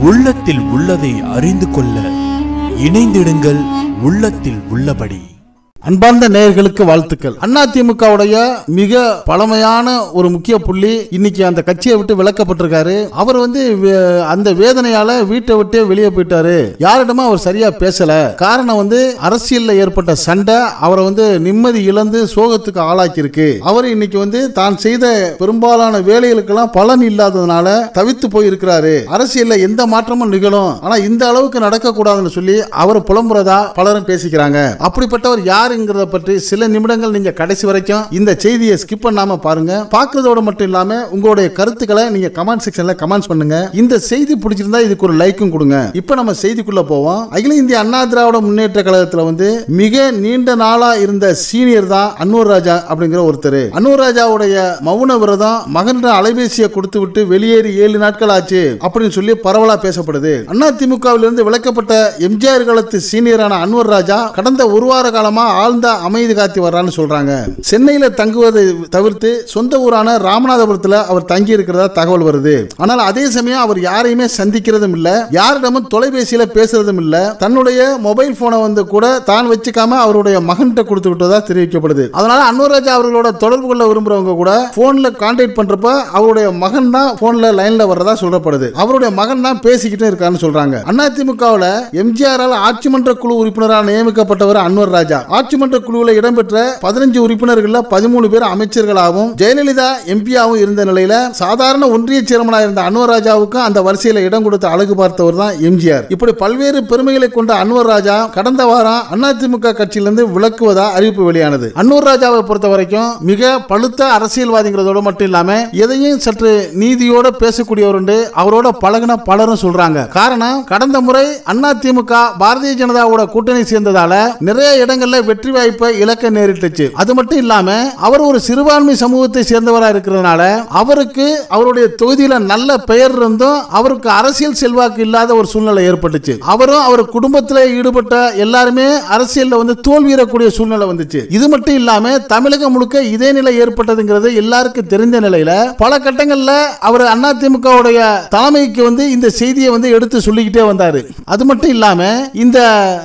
உள்ளத்தில் உள்ளதை அறிந்து கொள்ள இணைந்திடுங்கள் உள்ளத்தில் உள்ளபடி அன்பார்ந்த நேயர்களுக்கு வாழ்த்துக்கள் அதிமுகவுடைய மிக பழமையான ஒரு முக்கிய புள்ளி இன்னைக்கு அந்த கட்சியை விட்டு விலக்கப்பட்டிருக்காரு அவர் வந்து வே- அந்த வேதனையால வீட்டை விட்டே வெளியே போயிட்டாரு யாரிடமும் அவர் சரியா பேசல காரணம் வந்து அரசியல்ல ஏற்பட்ட சண்டை அவரை வந்து நிம்மதி இழந்து சோகத்துக்கு ஆளாக்கியிருக்கு அவர் இன்னைக்கு வந்து தான் செய்த பெரும்பாலான வேலைகளுக்கெல்லாம் பலன் இல்லாததுனால தவித்து போயிருக்கிறாரு அரசியல்ல எந்த மாற்றமும் நிகழும் ஆனா இந்த அளவுக்கு நடக்க கூடாதுன்னு சொல்லி அவர் புலம்புறதா பலரும் பேசிக்கிறாங்க அப்படிப்பட்டவர் யாருங்கிறத பற்றி சில நிமிடங்கள் நீங்க கடைசி வரைக்கும் இந்த செய்தியை ஸ்கிப் பண்ணாம பாருங்க பார்க்கறதோட மட்டும் இல்லாம உங்களுடைய கருத்துக்களை நீங்க கமெண்ட் செக்ஷன்ல கமெண்ட்ஸ் பண்ணுங்க இந்த செய்தி பிடிச்சிருந்தா இதுக்கு ஒரு லைக்கும் கொடுங்க இப்போ நம்ம செய்திக்குள்ள போவோம் அகில இந்திய அண்ணா திராவிட முன்னேற்ற கழகத்துல வந்து மிக நீண்ட நாளா இருந்த சீனியர் தான் அன்னூர் ராஜா அப்படிங்கிற ஒருத்தர் அன்னூர் ராஜாவுடைய மௌன விரதம் மகன் அலைபேசியை கொடுத்து விட்டு வெளியேறி ஏழு நாட்கள் ஆச்சு அப்படின்னு சொல்லி பரவலா பேசப்படுது அண்ணா திமுகவிலிருந்து விலக்கப்பட்ட எம்ஜிஆர் காலத்து சீனியரான அன்வர் ராஜா கடந்த ஒரு வார காலமா ஆழ்ந்த அமைதி காத்தி வர்றான்னு சொல்றாங்க சென்னையில தங்குவதை தவிர்த்து சொந்த ஊரான ராமநாதபுரத்துல அவர் தங்கி இருக்கிறதா தகவல் வருது ஆனால் அதே சமயம் அவர் யாரையுமே சந்திக்கிறதும் இல்ல யாரிடமும் தொலைபேசியில பேசுறதும் இல்ல தன்னுடைய மொபைல் போனை வந்து கூட தான் வச்சுக்காம அவருடைய மகன்கிட்ட கொடுத்து விட்டதா தெரிவிக்கப்படுது அதனால அன்வர் ராஜா அவர்களோட தொடர்பு கொள்ள விரும்புறவங்க கூட போன்ல கான்டாக்ட் பண்றப்ப அவருடைய மகன் தான் போன்ல லைன்ல வர்றதா சொல்லப்படுது அவருடைய மகன் தான் பேசிக்கிட்டு இருக்கான்னு சொல்றாங்க அதிமுகவில் எம்ஜிஆரால் ஆட்சி மன்ற குழு உறுப்பினராக நியமிக்கப்பட்டவர் அன்வர் ராஜா ஆட்சி மன்ற குழுவில் இடம்பெற்ற பதினஞ்சு உறுப்பினர்கள்ல பதிமூணு பேர் அமைச்சர்களாகவும் ஜெயலலிதா எம்பியாவும் இருந்த நிலையில சாதாரண ஒன்றிய சேர்மனாக இருந்த அன்வர் ராஜாவுக்கு அந்த வரிசையில் இடம் கொடுத்து அழகு பார்த்தவர் தான் எம்ஜிஆர் இப்படி பல்வேறு பெருமைகளை கொண்ட அன்வர் ராஜா கடந்த வாரம் அதிமுக கட்சியிலிருந்து விலக்குவதா அறிவிப்பு வெளியானது அன்வர் ராஜாவை பொறுத்த வரைக்கும் மிக பழுத்த அரசியல்வாதிங்கிறதோட மட்டும் இல்லாம எதையும் சற்று நீதியோட பேசக்கூடியவர் உண்டு அவரோட பழகின பலரும் சொல்றாங்க காரணம் கடந்த முறை அதிமுக பாரதிய ஜனதாவோட கூட்டணி சேர்ந்ததால நிறைய இடங்கள்ல வெற்றி வாய்ப்பை இழக்க நேரிட்டுச்சு அது மட்டும் இல்லாம அவர் ஒரு சிறுபான்மை சமூகத்தை சேர்ந்தவரா இருக்கிறதுனால அவருக்கு அவருடைய தொகுதியில நல்ல பெயர் இருந்தும் அவருக்கு அரசியல் செல்வாக்கு இல்லாத ஒரு சூழ்நிலை ஏற்பட்டுச்சு அவரும் அவர் குடும்பத்தில் ஈடுபட்ட எல்லாருமே அரசியல்ல வந்து தோல்வியறக்கூடிய சூழ்நிலை வந்துச்சு இது மட்டும் இல்லாம தமிழகம் முழுக்க இதே நிலை ஏற்பட்டதுங்கிறது எல்லாருக்கும் தெரிந்த நிலையில பல கட்டங்கள்ல அவர் அதிமுகவுடைய தலைமைக்கு வந்து இந்த செய்தியை வந்து எடுத்து சொல்லிக்கிட்டே வந்தாரு அது மட்டும் இல்லாம இந்த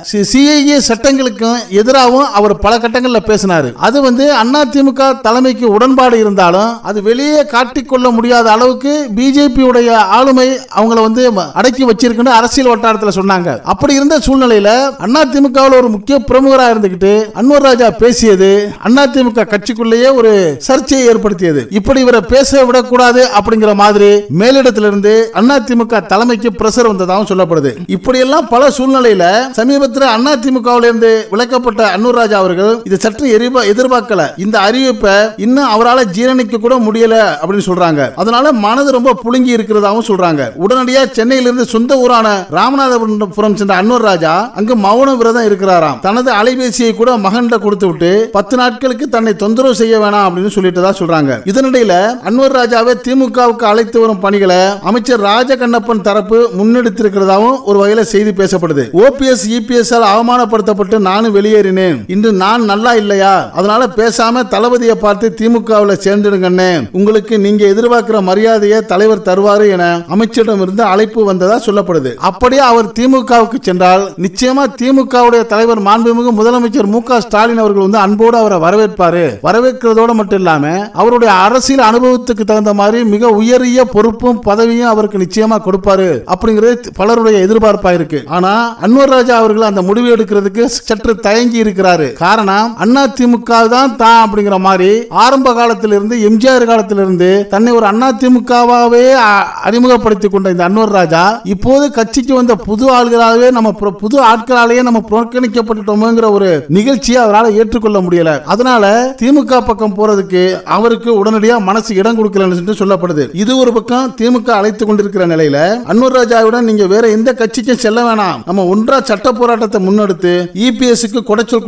சிஐஏ சட்டங்களுக்கும் எதிராகவும் அவர் பல கட்டங்கள்ல பேசினாரு அது வந்து அதிமுக தலைமைக்கு உடன்பாடு இருந்தாலும் அது வெளியே காட்டிக்கொள்ள முடியாத அளவுக்கு பிஜேபி உடைய ஆளுமை அவங்கள வந்து அடக்கி வச்சிருக்குன்னு அரசியல் வட்டாரத்தில் சொன்னாங்க அப்படி இருந்த சூழ்நிலையில அதிமுகவில் ஒரு முக்கிய பிரமுகராக இருந்துகிட்டு அன்வர் ராஜா பேசியது அதிமுக கட்சிக்குள்ளேயே ஒரு சர்ச்சையை ஏற்படுத்தியது இப்படி இவரை பேச விடக்கூடாது அப்படிங்கிற மாதிரி மேலிடத்திலிருந்து அதிமுக தலைமைக்கு பிரஷர் வந்ததாகவும் சொல்லப்படுது இப்படி எல்லாம் பல சூழ்நிலையில சமீபத்தில் அதிமுகவில் இருந்து விலக்கப்பட்ட அன்னூர் ராஜா அவர்கள் இது சற்று எரிபா- எதிர்பார்க்கல இந்த அறிவிப்பை இன்னும் அவரால் ஜீரணிக்க கூட முடியல அப்படின்னு சொல்றாங்க அதனால மனது ரொம்ப புழுங்கி இருக்கிறதாவும் சொல்றாங்க உடனடியா சென்னையிலிருந்து சொந்த ஊரான ராமநாதபுரம் சென்ற அன்வர் ராஜா அங்கு மௌன விரதம் இருக்கிறாராம் தனது அலைபேசியை கூட மகன்கிட்ட கொடுத்து விட்டு பத்து நாட்களுக்கு தன்னை தொந்தரவு செய்ய வேணாம் அப்படின்னு சொல்லிட்டதா சொல்றாங்க இதனிடையில அன்வர் ராஜாவை திமுகவுக்கு அழைத்து வரும் பணிகளை அமைச்சர் ராஜகண்ணப்பன் தரப்பு முன்னெடுத்திருக்கிறதாவும் ஒரு வகையில செய்தி பேசப்படுது ஓபிஎஸ் இபிஎஸ் ஆல் அவமானப்படுத்தப்பட்டு நானும் வெளியேறினேன் இன்று நான் நல்லா இல்லையா அதனால பேசாம தளபதியை பார்த்து திமுகவில் சேர்ந்துடுங்கண்ணே உங்களுக்கு நீங்க எதிர்பார்க்கிற மரியாதையை தலைவர் தருவாரு என அமைச்சரிடம் இருந்து அழைப்பு வந்ததா சொல்லப்படுது அப்படியே அவர் திமுகவுக்கு சென்றால் நிச்சயமா திமுகவுடைய தலைவர் மாண்புமிகு முதலமைச்சர் மு க ஸ்டாலின் அவர்கள் வந்து அன்போடு அவரை வரவேற்பாரு வரவேற்கிறதோட மட்டும் இல்லாம அவருடைய அரசியல் அனுபவத்துக்கு தகுந்த மாதிரி மிக உயரிய பொறுப்பும் பதவியும் அவருக்கு நிச்சயமா கொடுப்பாரு அப்படிங்கிறது பலருடைய எதிர்பார்ப்பா இருக்கு ஆனா அன்வர் ராஜா அவர்கள் அந்த முடிவு எடுக்கிறதுக்கு சற்று தயங்கி இருக்கிறாரு காரணம் அண்ணா திமுக தான் தான் அப்படிங்கிற மாதிரி ஆரம்ப காலத்திலிருந்து எம்ஜிஆர் காலத்திலிருந்து தன்னை ஒரு அண்ணா திமுகவாகவே அறிமுகப்படுத்திக் கொண்ட இந்த அன்வர் ராஜா இப்போது கட்சிக்கு வந்த புது ஆள்களாகவே நம்ம புற- புது ஆட்களாலேயே நம்ம புறக்கணிக்கப்பட்டுட்டோமோங்கிற ஒரு நிகழ்ச்சியை அவரால் ஏற்றுக்கொள்ள முடியல அதனால திமுக பக்கம் போறதுக்கு அவருக்கு உடனடியா மனசு இடம் கொடுக்கலன்னு சொல்லிட்டு சொல்லப்படுது இது ஒரு பக்கம் திமுக அழைத்து கொண்டிருக்கிற நிலையில அன்வர் ராஜாவுடன் நீங்க வேற எந்த கட்சிக்கும் செல்ல வேணாம் நம்ம ஒன்றா சட்ட போராட்டத்தை முன்னெடுத்து இபிஎஸ்க்கு குடைச்சல் கொடுக்கணும்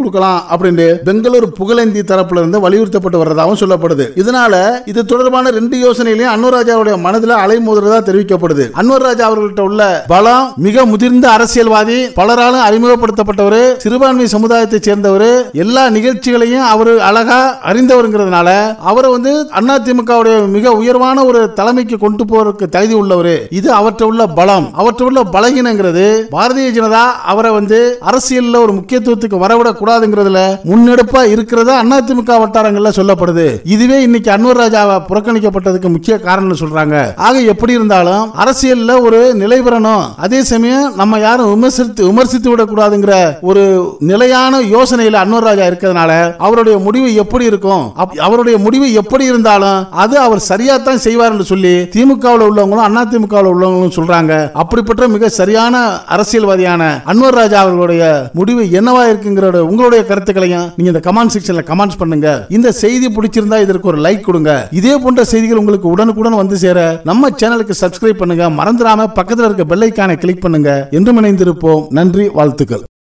கொடுக்கலாம் அப்படின்னு பெங்களூர் புகழேந்தி தரப்புல இருந்து வலியுறுத்தப்பட்டு வர்றதாகவும் சொல்லப்படுது இதனால இது தொடர்பான ரெண்டு யோசனையிலையும் அன்வர் ராஜாவுடைய மனதில் அலைமோதுறதா தெரிவிக்கப்படுது அன்வர் ராஜா அவர்கள்ட்ட உள்ள பலம் மிக முதிர்ந்த அரசியல்வாதி பலராலும் அறிமுகப்படுத்தப்பட்டவர் சிறுபான்மை சமுதாயத்தை சேர்ந்தவர் எல்லா நிகழ்ச்சிகளையும் அவர் அழகா அறிந்தவருங்கிறதுனால அவரை வந்து அதிமுகவுடைய மிக உயர்வான ஒரு தலைமைக்கு கொண்டு போறதுக்கு தகுதி உள்ளவர் இது அவற்றை உள்ள பலம் அவற்றை உள்ள பலகீனங்கிறது பாரதிய ஜனதா அவரை வந்து அரசியல்ல ஒரு முக்கியத்துவத்துக்கு வரவிடக் கூடாதுங்கிறதுல முன்னெடுப்பா இருக்கிறதா அதிமுக வட்டாரங்கள்ல சொல்லப்படுது இதுவே இன்னைக்கு அன்வர் ராஜாவை புறக்கணிக்கப்பட்டதுக்கு முக்கிய காரணம் சொல்றாங்க ஆக எப்படி இருந்தாலும் அரசியல்ல ஒரு நிலை பெறணும் அதே சமயம் நம்ம யாரும் விமர்சித்து விமர்சித்து விடக்கூடாதுங்கிற ஒரு நிலையான யோசனையில அன்வர் ராஜா இருக்கிறதுனால அவருடைய முடிவு எப்படி இருக்கும் அப்- அவருடைய முடிவு எப்படி இருந்தாலும் அது அவர் சரியா தான் செய்வார் என்று சொல்லி திமுகவில் உள்ளவங்களும் அதிமுகவில் உள்ளவங்களும் சொல்றாங்க அப்படிப்பட்ட மிக சரியான அரசியல்வாதியான அன்வர் ராஜா அவர்களுடைய முடிவு என்னவா இருக்குங்கிற உங்களுடைய கருத்துக்களையும் நீங்க இந்த கமெண்ட் செக்ஷன்ல கமெண்ட்ஸ் பண்ணுங்க இந்த செய்தி பிடிச்சிருந்தா இதற்கு ஒரு லைக் கொடுங்க இதே போன்ற செய்திகள் உங்களுக்கு உடனுக்குடன் வந்து சேர நம்ம சேனலுக்கு சப்ஸ்கிரைப் பண்ணுங்க மறந்துடாம பக்கத்தில் இருக்க பெல் ஐக்கானை கிளிக் பண்ணுங்க என்றும் இணைந்திருப்போம் நன்றி வாழ்த்துக்கள்